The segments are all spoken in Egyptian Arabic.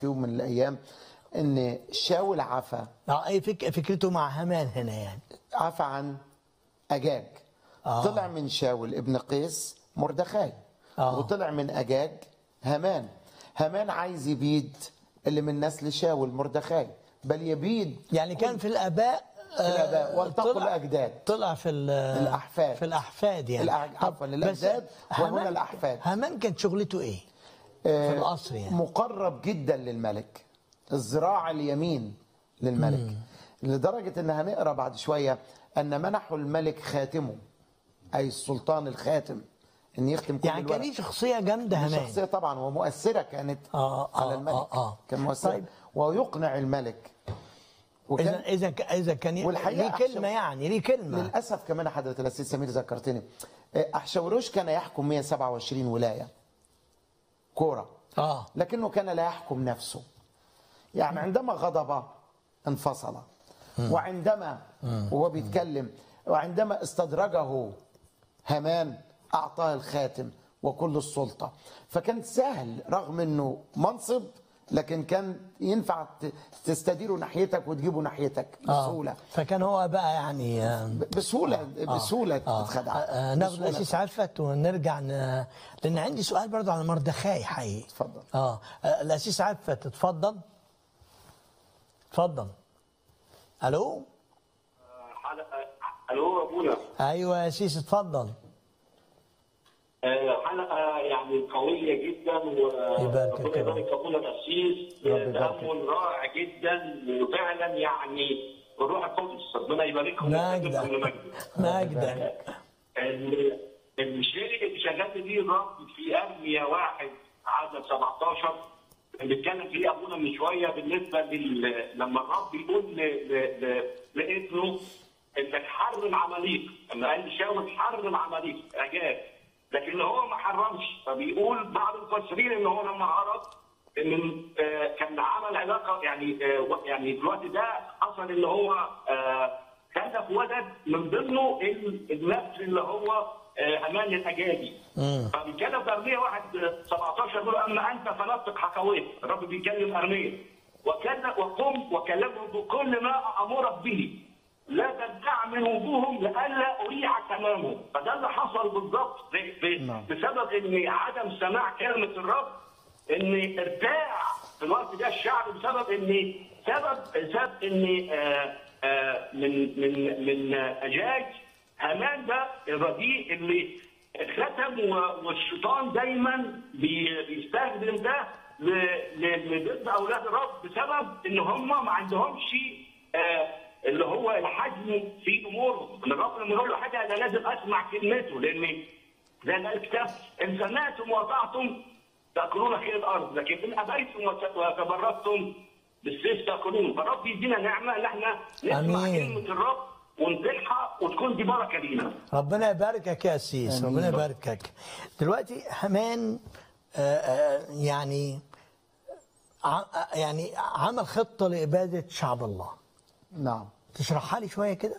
في يوم من الايام ان شاول عفى اه اي فك... فكرته مع هامان هنا يعني عفى عن اجاج آه. طلع من شاول ابن قيس مردخاي آه. وطلع من اجاج هامان هامان عايز يبيد اللي من نسل شاول مردخاي بل يبيد يعني كان في الاباء في الآباء آه، والتقوا طلع- الأجداد. طلع في ال- الأحفاد. في الاحفاد يعني الأع- عفواً، طب الأجداد بس وهنا هامان- الأحفاد. هامان كانت شغلته ايه؟ آه، في القصر يعني مقرب جدا للملك الذراع اليمين للملك لدرجة ان هنقرا بعد شوية ان منحوا الملك خاتمه اي السلطان الخاتم ان يختم كل يعني كان الورق. ليه شخصيه جامده هامان شخصية طبعا ومؤثرة كانت آه، آه، على الملك آه، آه. كان مؤثرة طيب. ويقنع الملك اذا وكان اذا ك- اذا كان والحقيقة ليه كلمه أحسن- يعني ليه كلمه للاسف كمان يا حضره الاسيس سمير ذكرتني آه، احشوروش كان يحكم 127 ولايه كوره اه لكنه كان لا يحكم نفسه يعني عندما غضب انفصل وعندما وهو بيتكلم وعندما استدرجه هامان اعطاه الخاتم وكل السلطه فكان سهل رغم انه منصب لكن كان ينفع ت- تستديره ناحيتك وتجيبه ناحيتك آه. بسهوله فكان هو بقى يعني آه، بسهوله بسهوله آه. تتخدع آه، ناخد بسهولة. الاسيس عفت ونرجع ن... لان عندي سؤال برضه عن مردخاي حقيقي اتفضل. اه آه، الاسيس عفت اتفضل اتفضل الو حلقة الو يا ابونا ايوه يا اسيس اتفضل آه، حلقة يعني قوية جدا يباركك وربنا يا رب. يبارك ابونا القسيس رب يباركك. تأمل رائع جدا وفعلا يعني الروح القدس ربنا يباركهم مجدك. ويخليكم لمجد. مجدك ال- الشيء اللي شغال بيه الرب في ارميا واحد عدد 17 اللي اتكلم فيه ابونا من شويه بالنسبه لل... لما الرب يقول ل... ل... ل... لابنه انك حرم عماليق لما قال شاول حرم عماليق اجاب لكن هو ما حرمش فبيقول بعض المفسرين ان هو لما عرض ان آه، كان عمل علاقه يعني آه، يعني في الوقت ده حصل ان هو آه، خلف ولد من ضمنه ال- النفس اللي هو آه، امان الاجابي فبيتكلم في ارميه واحد آه، 17 يقول اما انت فنطق حكويت الرب بيكلم ارميه وكان وقم وكلمه بكل ما امرك به لا تدع من وجوههم لئلا اريعك امامهم فده اللي حصل بالضبط ب- ب- نعم. بسبب ان عدم سماع كلمه الرب ان ارتاع في الوقت ده الشعب بسبب ان سبب سبب ان آه، آه، من من من اجاج هامان ده الرديء اللي ختم و- والشيطان دايما بي- بيستخدم ده ل- ل- لضد اولاد الرب بسبب ان هم ما عندهمش آه، اللي هو الحجم في امورهم ان الرب لما يقول له حاجه انا لازم اسمع كلمته لان زي ما قال الكتاب ان سمعتم واطعتم تاكلون خير الارض لكن ان ابيتم وت- وتبررتم بالسيف تاكلون فالرب يدينا نعمه ان احنا نسمع آمين. كلمه الرب ونطيعها وتكون دي بركه لينا ربنا يباركك يا اسيس آمين. ربنا يباركك دلوقتي هامان آه، آه، يعني ع- يعني عمل خطه لاباده شعب الله نعم تشرحها لي شويه كده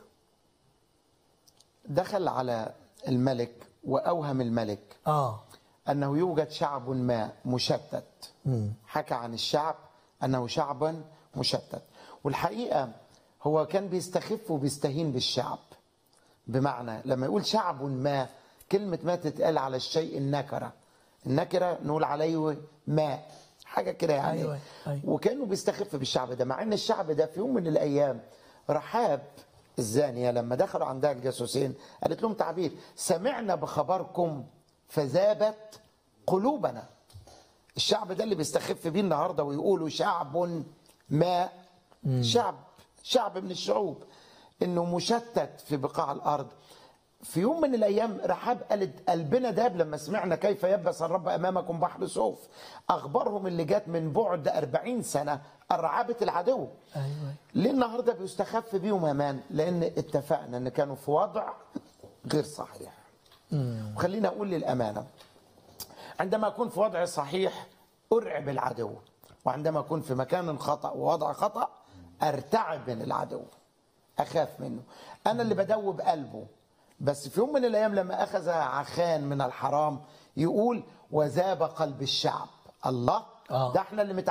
دخل على الملك واوهم الملك اه انه يوجد شعب ما مشتت حكى عن الشعب انه شعب مشتت والحقيقه هو كان بيستخف وبيستهين بالشعب بمعنى لما يقول شعب ما كلمه ما تتقال على الشيء النكره النكره نقول عليه ماء حاجه كده يعني أيوة، أيوة. وكانوا بيستخف بالشعب ده مع ان الشعب ده في يوم من الايام رحاب الزانيه لما دخلوا عندها الجاسوسين قالت لهم تعبير سمعنا بخبركم فذابت قلوبنا الشعب ده اللي بيستخف بيه النهارده ويقولوا شعب ما شعب شعب من الشعوب انه مشتت في بقاع الارض في يوم من الايام رحاب قالت قلبنا داب لما سمعنا كيف يبس الرب امامكم بحر صوف اخبارهم اللي جت من بعد 40 سنه ارعبت العدو ايوه ليه النهارده بيستخف بيهم همان لان اتفقنا ان كانوا في وضع غير صحيح وخلينا اقول للامانه عندما اكون في وضع صحيح ارعب العدو وعندما اكون في مكان خطا ووضع خطا ارتعب من العدو اخاف منه انا اللي بدوب قلبه بس في يوم من الايام لما اخذ عخان من الحرام يقول وذاب قلب الشعب الله آه. ده احنا اللي